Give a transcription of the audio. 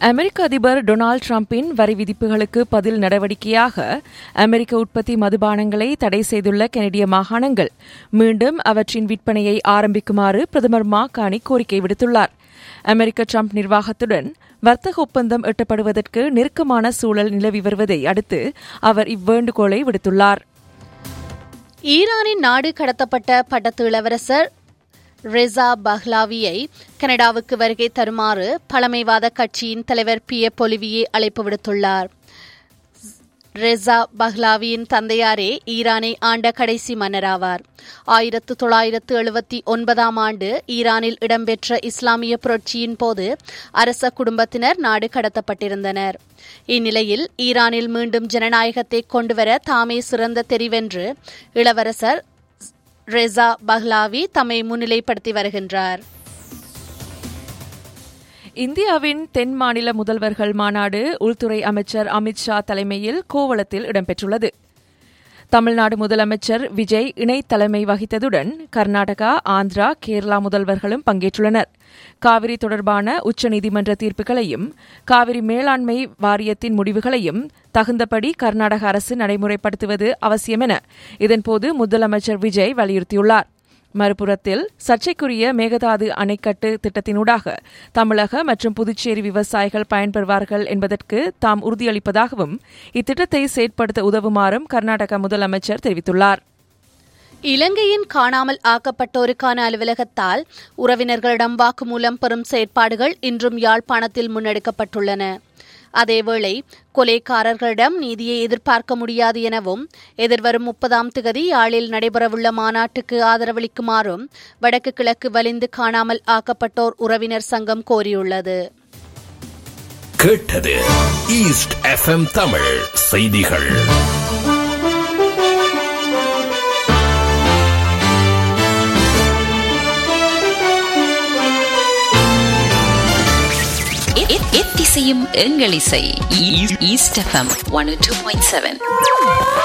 அமெரிக்க அதிபர் டொனால்டு டிரம்பின் வரி விதிப்புகளுக்கு பதில் நடவடிக்கையாக அமெரிக்க உற்பத்தி மதுபானங்களை தடை செய்துள்ள கனடிய மாகாணங்கள் மீண்டும் அவற்றின் விற்பனையை ஆரம்பிக்குமாறு பிரதமர் மாகாணி கோரிக்கை விடுத்துள்ளார் அமெரிக்க ட்ரம்ப் நிர்வாகத்துடன் வர்த்தக ஒப்பந்தம் எட்டப்படுவதற்கு நெருக்கமான சூழல் நிலவி வருவதை அடுத்து அவர் இவ்வேண்டுகோளை விடுத்துள்ளார் ஈரானின் நாடு கடத்தப்பட்ட பட்டத்து இளவரசர் ரெசா பஹ்லாவியை கனடாவுக்கு வருகை தருமாறு பழமைவாத கட்சியின் தலைவர் பி எ பொலிவியே அழைப்பு விடுத்துள்ளார் ரெசா பஹ்லாவியின் தந்தையாரே ஈரானை ஆண்ட கடைசி மன்னராவார் ஆயிரத்து தொள்ளாயிரத்து எழுபத்தி ஒன்பதாம் ஆண்டு ஈரானில் இடம்பெற்ற இஸ்லாமிய புரட்சியின் போது அரச குடும்பத்தினர் நாடு கடத்தப்பட்டிருந்தனர் இந்நிலையில் ஈரானில் மீண்டும் ஜனநாயகத்தை கொண்டுவர தாமே சிறந்த தெரிவென்று இளவரசர் ரெசா பஹ்லாவி தம்மை முன்னிலைப்படுத்தி வருகின்றார் இந்தியாவின் தென் மாநில முதல்வர்கள் மாநாடு உள்துறை அமைச்சர் அமித் ஷா தலைமையில் கோவளத்தில் இடம்பெற்றுள்ளது தமிழ்நாடு முதலமைச்சர் விஜய் இணை தலைமை வகித்ததுடன் கர்நாடகா ஆந்திரா கேரளா முதல்வர்களும் பங்கேற்றுள்ளனர் காவிரி தொடர்பான உச்சநீதிமன்ற தீர்ப்புகளையும் காவிரி மேலாண்மை வாரியத்தின் முடிவுகளையும் தகுந்தபடி கர்நாடக அரசு நடைமுறைப்படுத்துவது அவசியம் என இதன்போது முதலமைச்சர் விஜய் வலியுறுத்தியுள்ளார் மறுபுறத்தில் சர்ச்சைக்குரிய மேகதாது அணைக்கட்டு திட்டத்தினூடாக தமிழக மற்றும் புதுச்சேரி விவசாயிகள் பயன்பெறுவார்கள் என்பதற்கு தாம் உறுதியளிப்பதாகவும் இத்திட்டத்தை செயற்படுத்த உதவுமாறும் கர்நாடக முதலமைச்சர் தெரிவித்துள்ளார் இலங்கையின் காணாமல் ஆக்கப்பட்டோருக்கான அலுவலகத்தால் உறவினர்களிடம் வாக்குமூலம் பெறும் செயற்பாடுகள் இன்றும் யாழ்ப்பாணத்தில் முன்னெடுக்கப்பட்டுள்ளன அதேவேளை கொலைக்காரர்களிடம் நீதியை எதிர்பார்க்க முடியாது எனவும் எதிர்வரும் முப்பதாம் திகதி யாழில் நடைபெறவுள்ள மாநாட்டுக்கு ஆதரவளிக்குமாறும் வடக்கு கிழக்கு வலிந்து காணாமல் ஆக்கப்பட்டோர் உறவினர் சங்கம் கோரியுள்ளது கேட்டது ஈஸ்ட் எஃப்எம் தமிழ் செய்திகள் எத்திசையும் எங்கள் இசை east FM one two point seven